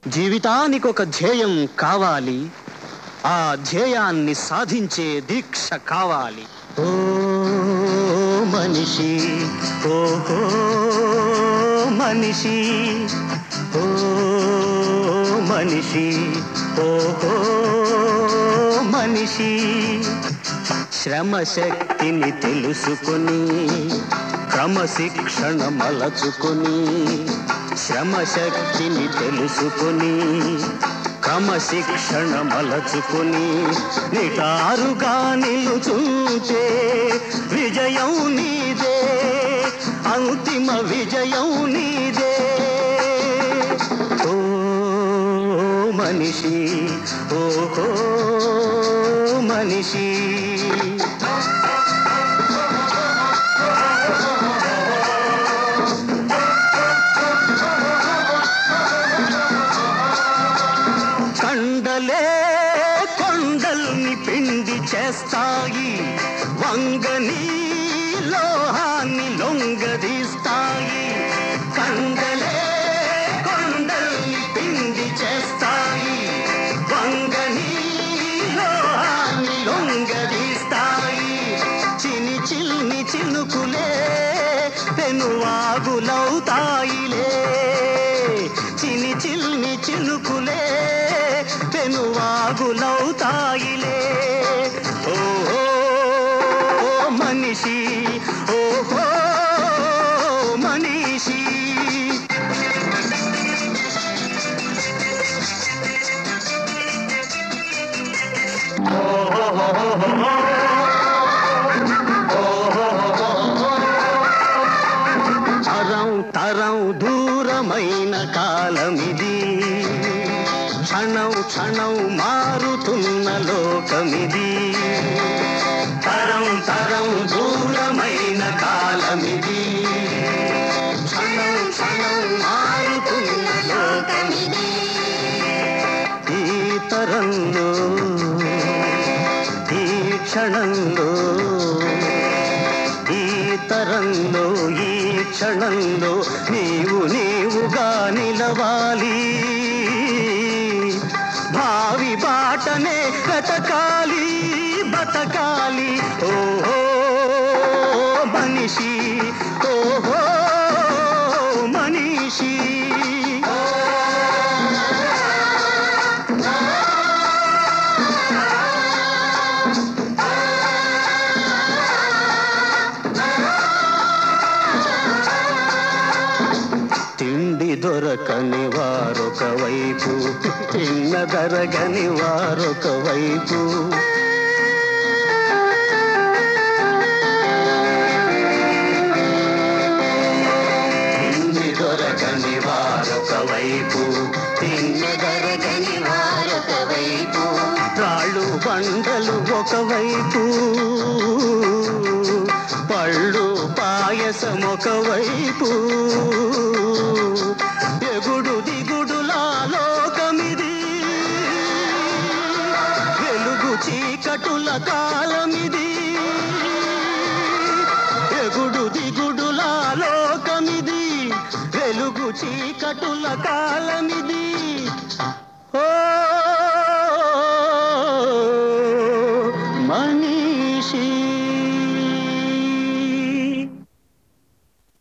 జీవితానికి ఒక ధ్యేయం కావాలి ఆ ధ్యేయాన్ని సాధించే దీక్ష కావాలి ఓ మనిషి ఓహో మనిషి ఓ మనిషి ఓహో మనిషి శ్రమ శక్తిని తెలుసుకొని క్రమశిక్షణ మలచుకొని శ్రమ శక్తిని తెలుసుకొని క్రమశిక్షణ మలచుకొని నిటారుగా నిలుచుంటే విజయం నీదే అంతిమ విజయం నీదే ఓ మనిషి ఓహో మనిషి కండలే కొండల్ని పిండి చేస్తాయి వంగని లోహాన్ని లొంగదీస్తాయి కండలే కొండల్ని పిండి చేస్తాయి వంగని లోహాన్ని లొంగదీస్తాయి చిని చిల్ని చినుకులే పెనువాగులవుతాయిలే చిని చిల్ని చినుకులే పెనువాగులవుతాయిలే ఓహో మనిషి ఓహో మనిషి తరం తరం దూరమైన కాలమిది క్షణం క్షణం మారుతున్న లోకమిది తరం తరం దూరమైన కాలమిది క్షణం క్షణం మారుతున్న లోకమిది ఈ తరంలో ఈ క్షణంలో ఈ తరంలో ఈ క్షణంలో నీవు నీవుగా నిలవాలి భావి బాటనే బతకాలి బతకాలి ఓహో మనిషి ఓహో మనిషి తిండి దొరకని వారొక వైపు తిన్న దరగని వారొక వైపు తిండి దొరకని వారొక వైపు తిన్న దరగని వారొక వైపు రాళ్ళు బండలు ఒకవైపు పళ్ళు పాయసం ఒకవైపు ఎగుడు దిగుడులా లోకమిది వెలుగు చీకటుల కాలమిది ఎగుడు దిగుడులా లోకమిది వెలుగు చీకటుల కాలమిది ఓ